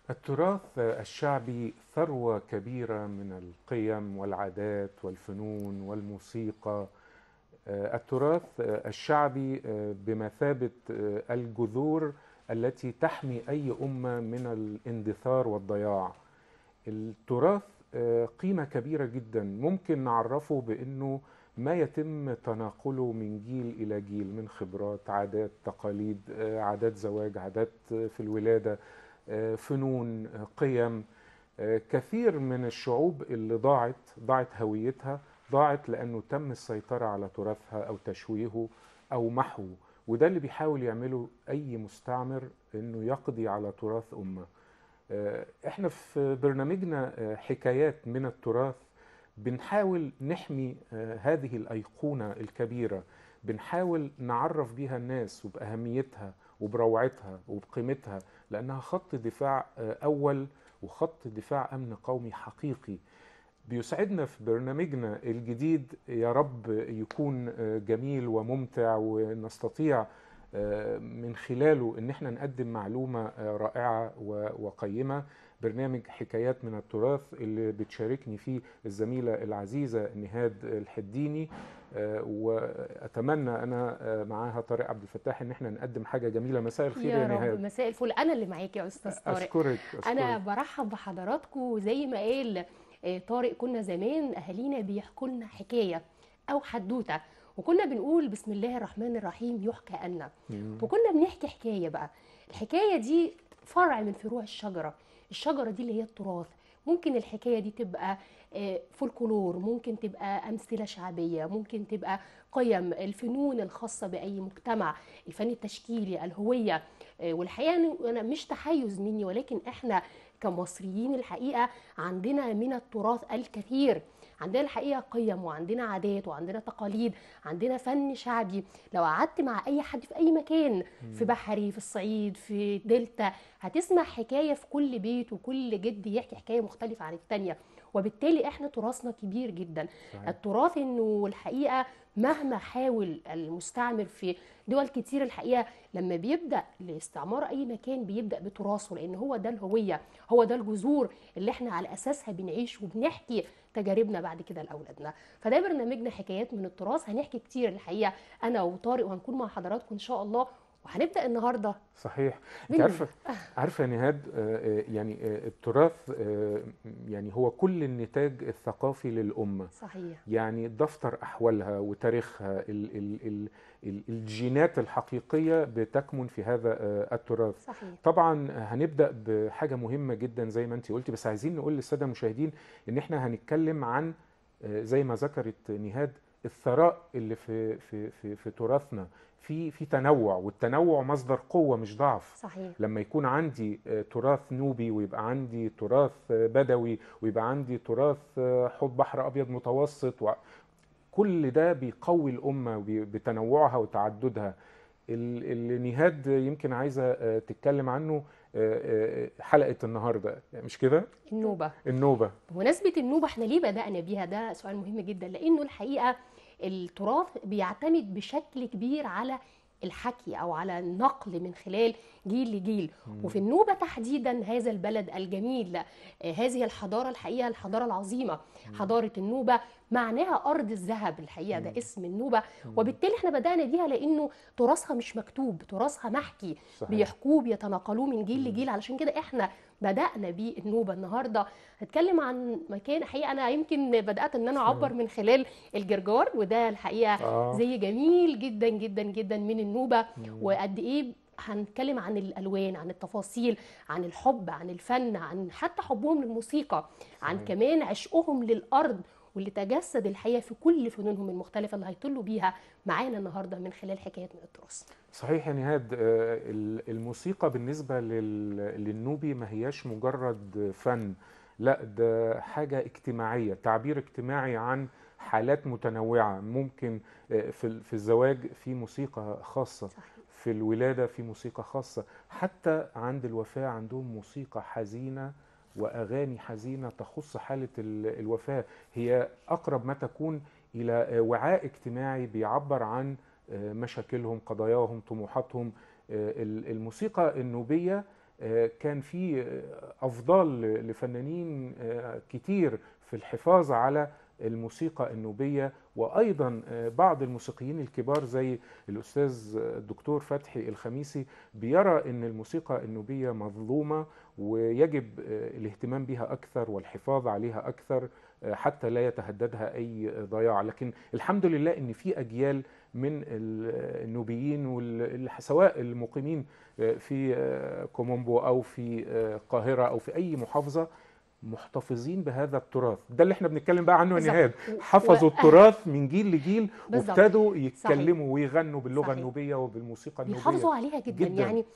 التراث الشعبي ثروة كبيرة من القيم والعادات والفنون والموسيقى آه، التراث آه، الشعبي آه، بمثابة الجذور التي تحمي أي أمة من الاندثار والضياع التراث قيمة كبيرة جدا ممكن نعرفه بأنه ما يتم تناقله من جيل إلى جيل من خبرات عادات تقاليد عادات زواج عادات في الولادة فنون قيم كثير من الشعوب اللي ضاعت ضاعت هويتها ضاعت لانه تم السيطره على تراثها او تشويهه او محوه وده اللي بيحاول يعمله اي مستعمر انه يقضي على تراث امه احنا في برنامجنا حكايات من التراث بنحاول نحمي هذه الايقونه الكبيره بنحاول نعرف بيها الناس وباهميتها وبروعتها وبقيمتها لانها خط دفاع اول وخط دفاع امن قومي حقيقي بيسعدنا في برنامجنا الجديد يا رب يكون جميل وممتع ونستطيع من خلاله ان احنا نقدم معلومه رائعه وقيمه برنامج حكايات من التراث اللي بتشاركني فيه الزميله العزيزه نهاد الحديني واتمنى انا معاها طارق عبد الفتاح ان احنا نقدم حاجه جميله مساء الخير يا, يا نهاد رب مساء الفل انا اللي معاك يا استاذ طارق أشكرك, أشكرك انا برحب بحضراتكم زي ما قال طارق كنا زمان اهالينا بيحكوا لنا حكايه او حدوته وكنا بنقول بسم الله الرحمن الرحيم يحكى أن وكنا بنحكي حكايه بقى الحكايه دي فرع من فروع الشجره الشجره دي اللي هي التراث ممكن الحكايه دي تبقى فولكلور ممكن تبقى امثله شعبيه ممكن تبقى قيم الفنون الخاصه باي مجتمع الفن التشكيلي الهويه والحقيقه انا مش تحيز مني ولكن احنا كمصريين الحقيقه عندنا من التراث الكثير عندنا الحقيقه قيم وعندنا عادات وعندنا تقاليد عندنا فن شعبي لو قعدت مع اي حد في اي مكان في بحري في الصعيد في دلتا هتسمع حكايه في كل بيت وكل جد يحكي حكايه مختلفه عن الثانيه وبالتالي احنا تراثنا كبير جدا صحيح. التراث انه الحقيقه مهما حاول المستعمر في دول كتير الحقيقه لما بيبدا لاستعمار اي مكان بيبدا بتراثه لان هو ده الهويه هو ده الجذور اللي احنا على اساسها بنعيش وبنحكي تجاربنا بعد كده لاولادنا فده برنامجنا حكايات من التراث هنحكي كتير الحقيقه انا وطارق وهنكون مع حضراتكم ان شاء الله وهنبدا النهارده صحيح انت عارفه عارفه يا نهاد يعني التراث يعني هو كل النتاج الثقافي للامه صحيح يعني دفتر احوالها وتاريخها ال ال ال الجينات الحقيقيه بتكمن في هذا التراث صحيح. طبعا هنبدا بحاجه مهمه جدا زي ما انت قلتي بس عايزين نقول للساده المشاهدين ان احنا هنتكلم عن زي ما ذكرت نهاد الثراء اللي في في في, في تراثنا في في تنوع والتنوع مصدر قوه مش ضعف صحيح لما يكون عندي تراث نوبي ويبقى عندي تراث بدوي ويبقى عندي تراث حوض بحر ابيض متوسط و... كل ده بيقوي الامه بتنوعها وتعددها اللي نهاد يمكن عايزه تتكلم عنه حلقه النهارده مش كده النوبه النوبه بمناسبه النوبه احنا ليه بدانا بيها ده سؤال مهم جدا لانه الحقيقه التراث بيعتمد بشكل كبير على الحكي او على النقل من خلال جيل لجيل مم. وفي النوبه تحديدا هذا البلد الجميل هذه الحضاره الحقيقه الحضاره العظيمه مم. حضاره النوبه معناها ارض الذهب الحقيقه مم. ده اسم النوبه مم. وبالتالي احنا بدانا بيها لانه تراثها مش مكتوب تراثها محكي صحيح. بيحكوه بيتناقلوه من جيل مم. لجيل علشان كده احنا بدانا بيه النوبه النهارده هتكلم عن مكان حقيقه انا يمكن بدات ان انا اعبر من خلال الجرجار وده الحقيقه آه. زي جميل جدا جدا جدا من النوبه مم. وقد ايه هنتكلم عن الالوان عن التفاصيل عن الحب عن الفن عن حتى حبهم للموسيقى عن صحيح. كمان عشقهم للارض واللي تجسد الحقيقه في كل فنونهم المختلفه اللي هيطلوا بيها معانا النهارده من خلال حكايات من التراث. صحيح يا نهاد الموسيقى بالنسبه للنوبي ما هياش مجرد فن لا ده حاجه اجتماعيه تعبير اجتماعي عن حالات متنوعه ممكن في في الزواج في موسيقى خاصه صحيح. في الولاده في موسيقى خاصه حتى عند الوفاه عندهم موسيقى حزينه واغاني حزينه تخص حاله الوفاه هي اقرب ما تكون الى وعاء اجتماعي بيعبر عن مشاكلهم قضاياهم طموحاتهم الموسيقى النوبيه آه، كان في آه، افضال لفنانين آه، كتير في الحفاظ على الموسيقى النوبيه وايضا آه، بعض الموسيقيين الكبار زي الاستاذ الدكتور فتحي الخميسي بيرى ان الموسيقى النوبيه مظلومه ويجب آه، الاهتمام بها اكثر والحفاظ عليها اكثر آه، حتى لا يتهددها اي ضياع لكن الحمد لله ان في اجيال من ال- النوبيين وال- سواء المقيمين آه، في آه، كومومبو او في آه، القاهره او في اي محافظه محتفظين بهذا التراث ده اللي احنا بنتكلم بقى عنه يا بالظبط. نهاد و- حفظوا و- التراث من جيل لجيل بالظبط. وابتدوا يتكلموا ويغنوا باللغه صحيح. النوبيه وبالموسيقى النوبيه بيحافظوا عليها جدا, جداً. جداً. يعني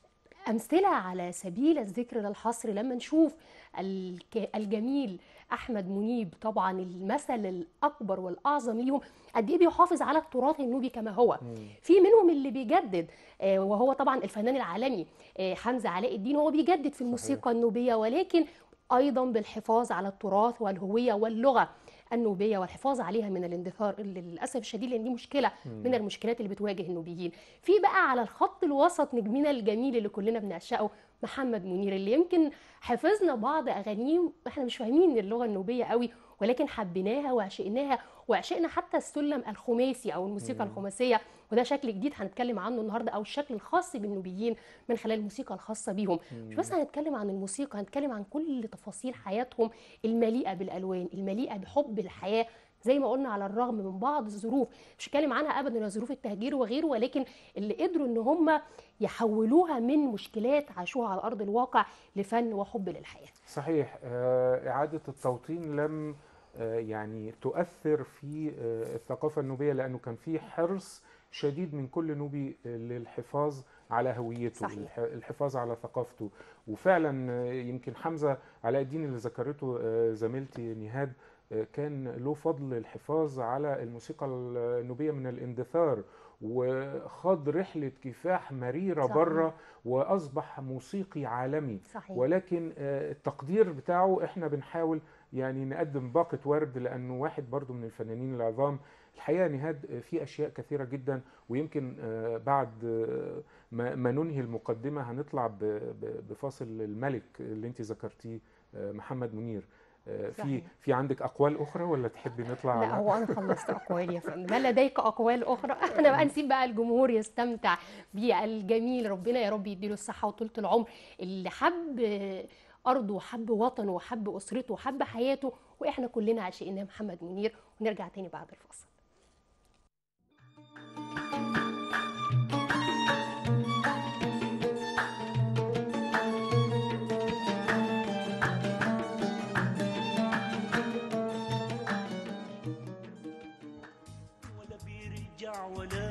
أمثلة على سبيل الذكر للحصر لما نشوف الك- الجميل أحمد منيب طبعا المثل الأكبر والأعظم ليهم قد إيه بيحافظ على التراث النوبي كما هو مم. في منهم اللي بيجدد آه، وهو طبعا الفنان العالمي آه، حمزة علاء الدين هو بيجدد في الموسيقى النوبية ولكن أيضا بالحفاظ على التراث والهوية واللغة النوبية والحفاظ عليها من الاندثار اللي للأسف الشديد لأن دي مشكلة من المشكلات اللي بتواجه النوبيين في بقى على الخط الوسط نجمنا الجميل اللي كلنا بنعشقه محمد منير اللي يمكن حفظنا بعض اغانيه احنا مش فاهمين اللغه النوبيه قوي ولكن حبيناها وعشقناها وعشقنا حتى السلم الخماسي او الموسيقى مم. الخماسيه وده شكل جديد هنتكلم عنه النهارده او الشكل الخاص بالنوبيين من خلال الموسيقى الخاصه بيهم مش بس هنتكلم عن الموسيقى هنتكلم عن كل تفاصيل حياتهم المليئه بالالوان المليئه بحب الحياه زي ما قلنا على الرغم من بعض الظروف مش هتكلم عنها ابدا ظروف التهجير وغيره ولكن اللي قدروا ان هم يحولوها من مشكلات عاشوها على ارض الواقع لفن وحب للحياه صحيح آه، إعادة التوطين لم آه، يعني تؤثر في آه، الثقافة النوبية لأنه كان في حرص شديد من كل نوبي آه، للحفاظ على هويته صحيح. الح- الحفاظ على ثقافته وفعلا آه، يمكن حمزة علاء الدين اللي ذكرته آه، زميلتي نهاد آه، كان له فضل الحفاظ على الموسيقى النوبية من الاندثار وخاض رحلة كفاح مريرة صحيح. بره وأصبح موسيقي عالمي صحيح ولكن آه، التقدير بتاعه احنا بنحاول يعني نقدم باقة ورد لأنه واحد برضو من الفنانين العظام الحقيقة نهاد آه، في أشياء كثيرة جدا ويمكن آه، بعد آه، ما ما ننهي المقدمة هنطلع ب- ب- بفاصل الملك اللي انت ذكرتيه آه، محمد منير آه، في صحيح. في عندك أقوال أخرى ولا تحبي نطلع لا على- هو انا خلصت اقوالي يا فندم هل لديك اقوال اخرى انا بقى نسيب بقى الجمهور يستمتع بالجميل ربنا يا رب يديله الصحه وطولة العمر اللي حب ارضه وحب وطنه وحب اسرته وحب حياته واحنا كلنا عاشقين محمد منير ونرجع تاني بعد الفاصل ولا بيرجع ولا